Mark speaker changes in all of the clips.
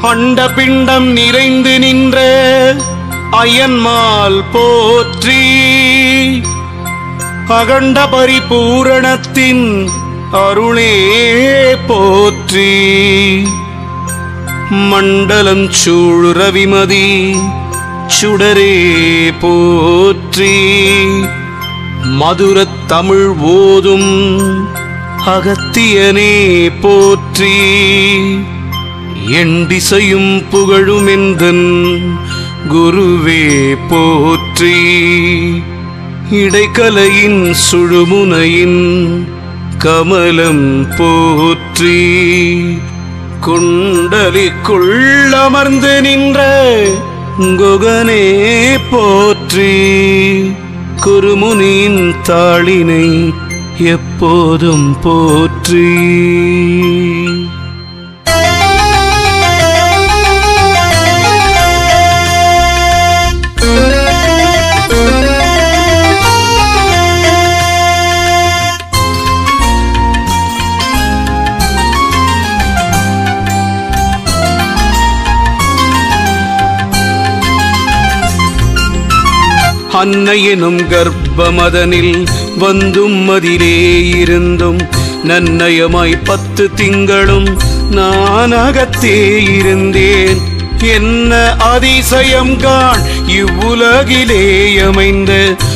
Speaker 1: அண்ட பிண்டம் நிறைந்து நின்ற அயன்மால் போற்றி அகண்ட பரிபூரணத்தின் அருளே போற்றி மண்டலம் சூழ் ரவிமதி சுடரே போற்றி மதுரத் தமிழ் ஓதும் அகத்தியனே போற்றி எண்டிசையும் புகழுமெந்தன் குருவே போற்றி இடைக்கலையின் சுழுமுனையின் கமலம் போற்றி குண்டலிக்குள் அமர்ந்து நின்ற குகனே போற்றி குருமுனியின் தாளினை எப்போதும் போற்றி அன்னையெனும் கர்ப்பமதனில் வந்தும் அதிலே இருந்தும் நன்னயமாய் பத்து திங்களும் நான் அகத்தே இருந்தேன் என்ன அதிசயம் காண் இவ்வுலகிலே அமைந்த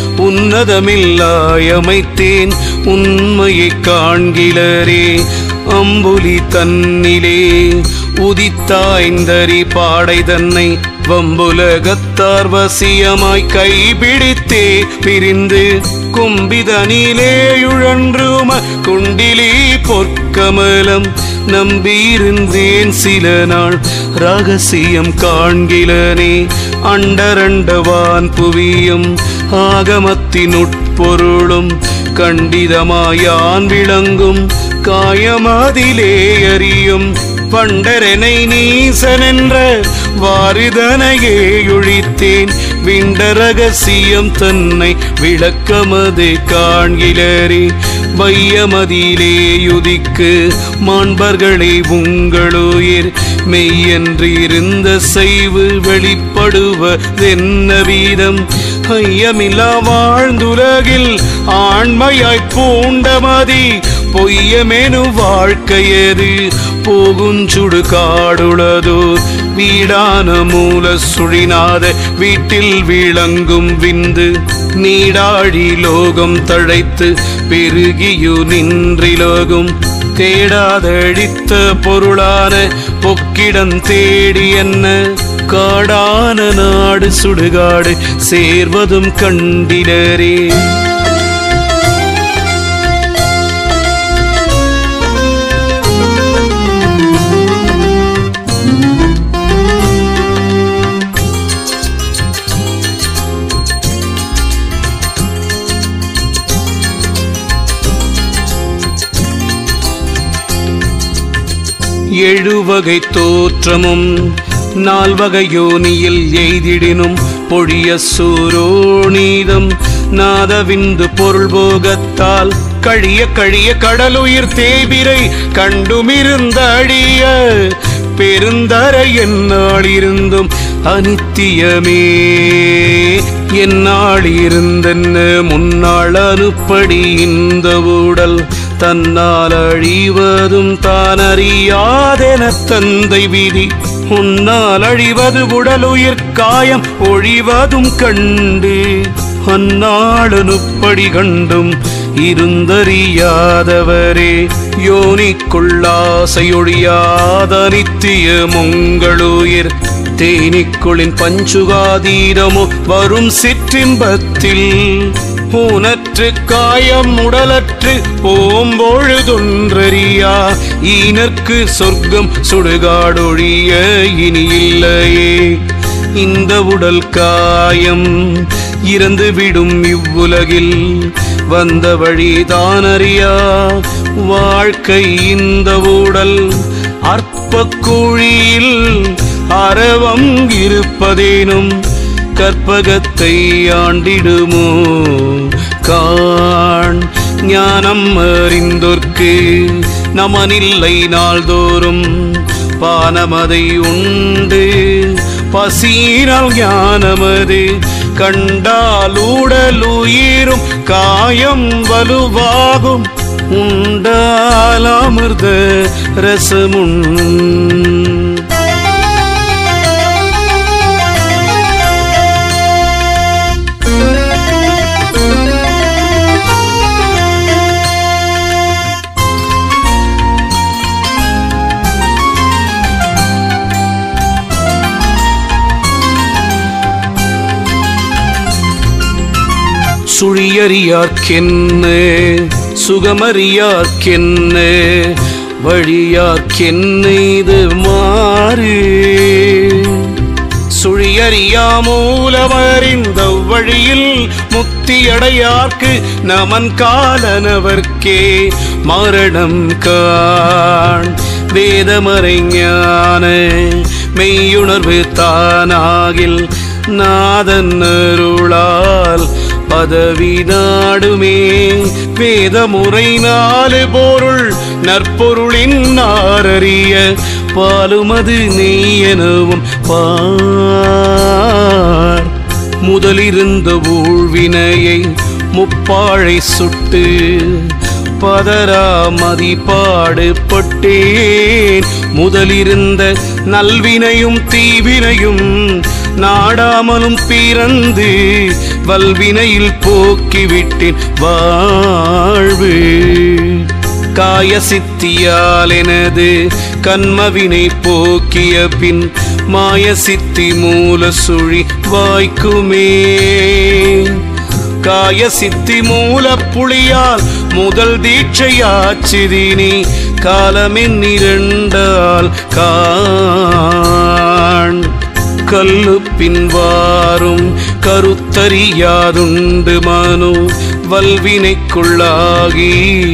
Speaker 1: உன்னதமில்லாயமைத்தேன் உண்மையைக் காண்கிலரே அம்புலி தன்னிலே உதித்தாய்ந்தரி பாடை தன்னை வம்புலகத்தார் வசியமாய் கைபிடித்தே பிரிந்து கும்பிதனிலே உழன்றும குண்டிலி பொற்கமலம் நம்பியிருந்தேன் சில நாள் ரகசியம் காண்கிலனே அண்டரண்டவான் புவியும் ஆகமத்தின் உட்பொருளும் கண்டிதமாயான் விளங்கும் காயமதிலே அறியும் பண்டரனை நீசனென்ற வாரிதனையே ஒழித்தேன் விண்ட ரகசியம் தன்னை விளக்கமது காண்கிலரே வையமதியிலே யுதிக்கு மாண்பர்களே உங்களுயிர் மெய்யன்று இருந்த செய்வு வெளிப்படுவதென்ன வீதம் ஐயமில்லா வாழ்ந்துலகில் ஆண்மையாய் பூண்டமதி பொய்யமெனு வாழ்க்கையது போகுஞ்சுடு காடுளதோ வீடான மூல சுழிநாத வீட்டில் விளங்கும் விந்து நீடாழி லோகம் தழைத்து பெருகியு நின்றிலோகும் தேடாதழித்த பொருளான பொக்கிடம் தேடி என்ன காடான நாடு சுடுகாடு சேர்வதும் கண்டிலரே எழுவகை தோற்றமும் நால்வகை யோனியில் எய்திடினும் பொழிய சூரோணீதம் நாதவிந்து பொருள் போகத்தால் கழிய கழிய கடலுயிர் தேபிரை கண்டுமிருந்த அழிய பெருந்தரை என்னாளிருந்தும் அனித்தியமே என்னாள் இருந்தென்ன முன்னாள் அனுப்படி இந்த ஊடல் தன்னால் அழிவதும் தான் அறியாதென தந்தை விதி உன்னால் அழிவது உடலுயிர் காயம் ஒழிவதும் கண்டு அந்நாளனுப்படி கண்டும் இருந்தறியாதவரே யோனிக்குள்ளாசையொழியாத நித்திய முங்களுயிர் தேனிக்குளின் பஞ்சுகாதீரமோ வரும் சிற்றின்பத்தில் ஊனற்று காயம் உடலற்று போம்பொழுதொன்றறியா ஈனற்கு சொர்க்கம் சுடுகாடொழிய இனி இல்லையே இந்த உடல் காயம் இறந்து விடும் இவ்வுலகில் வந்த வழிதானறியா வாழ்க்கை இந்த ஊடல் அற்ப குழியில் அறவம் இருப்பதேனும் கற்பகத்தை ஆண்டிடுமோ காண் ஞானம் அறிந்தோர்க்கு நமனில்லை நாள்தோறும் பானமதை உண்டு பசீரால் ஞானமது கண்டால் உடல் உயிரும் காயம் வலுவாகும் உண்டால் அமிர்த ரசமுன் சுழியறியார்க்கென்ன சுகமறியார்க்கென்ன வழியார்க்கென்ன இது மாறு சுழியறியா மூலமறிந்த வழியில் முத்தியடையார்க்கு நமன் காலனவர்க்கே மரணம் காண் வேதமறை ஞான மெய்யுணர்வு தானாகில் நாதன் அருளால் பதவி நாடுமே வேதமுறை நாலு பொருள் நற்பொருளின் நாரறிய பாலுமது நெய்யெனவும் பார் முதலிருந்த ஊழ்வினையை முப்பாழை சுட்டு பதரா மதிப்பாடு பட்டேன் முதலிருந்த நல்வினையும் தீவினையும் நாடாமலும் பிறந்து வல்வினையில் போக்கிவிட்டேன் வாழ்வு காய சித்தியால் எனது கண்மவினை போக்கிய பின் மாய சித்தி மூல சுழி வாய்க்குமே காய சித்தி மூல புளியால் முதல் தீட்சையாச்சிதினி காலமென் இரண்டால் காண் கல்லு பின்வாரும் கருத்தறியாதுண்டு மனு வல்வினைக்குள்ளாகி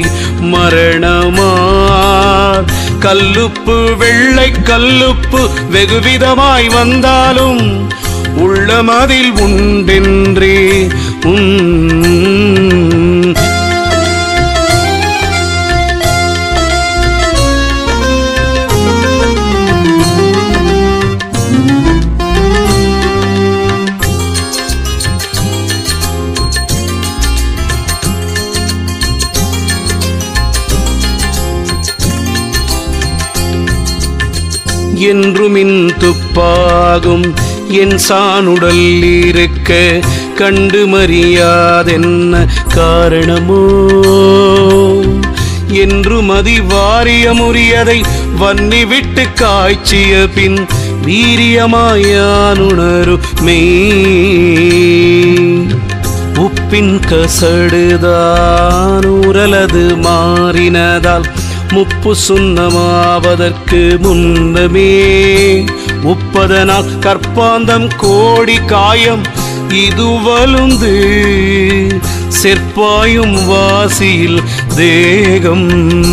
Speaker 1: மரணமார் கல்லுப்பு வெள்ளை கல்லுப்பு வெகுவிதமாய் வந்தாலும் உள்ளமதில் உண்டென்றே உன் என்றுமின் துப்பாகும் என் சானுடல் இருக்க கண்டு மறியாதென்ன காரணமோ என்று மதி வாரியமுறியதை வன்னி விட்டு காய்ச்சிய பின் வீரியமாயானுணரு மெய் உப்பின் கசடுதான் உரலது மாறினதால் முப்பு சுண்ணமாவதற்கு முன்னமே உப்பதனால் கற்பாந்தம் கோடி காயம் இதுவலுந்து செற்பாயும் வாசியில் தேகம்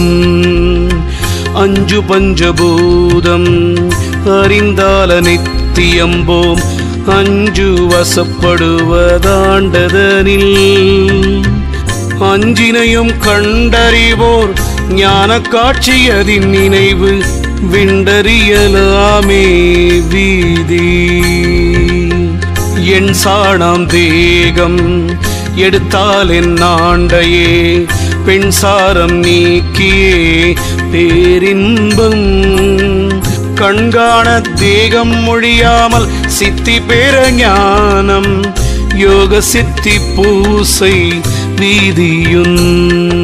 Speaker 1: அஞ்சு பஞ்சபூதம் அறிந்தால நித்தியம்போம் அஞ்சு வசப்படுவதாண்டதனில் அஞ்சினையும் கண்டறிவோர் ஞான காட்சியதின் நினைவு விண்டறியலாமே வீதி என் சாணாம் தேகம் எடுத்தால் என் ஆண்டையே பெண் சாரம் நீக்கியே பேரின்பம் கண்காண தேகம் மொழியாமல் சித்தி பேர ஞானம் யோக சித்தி பூசை வீதியுன்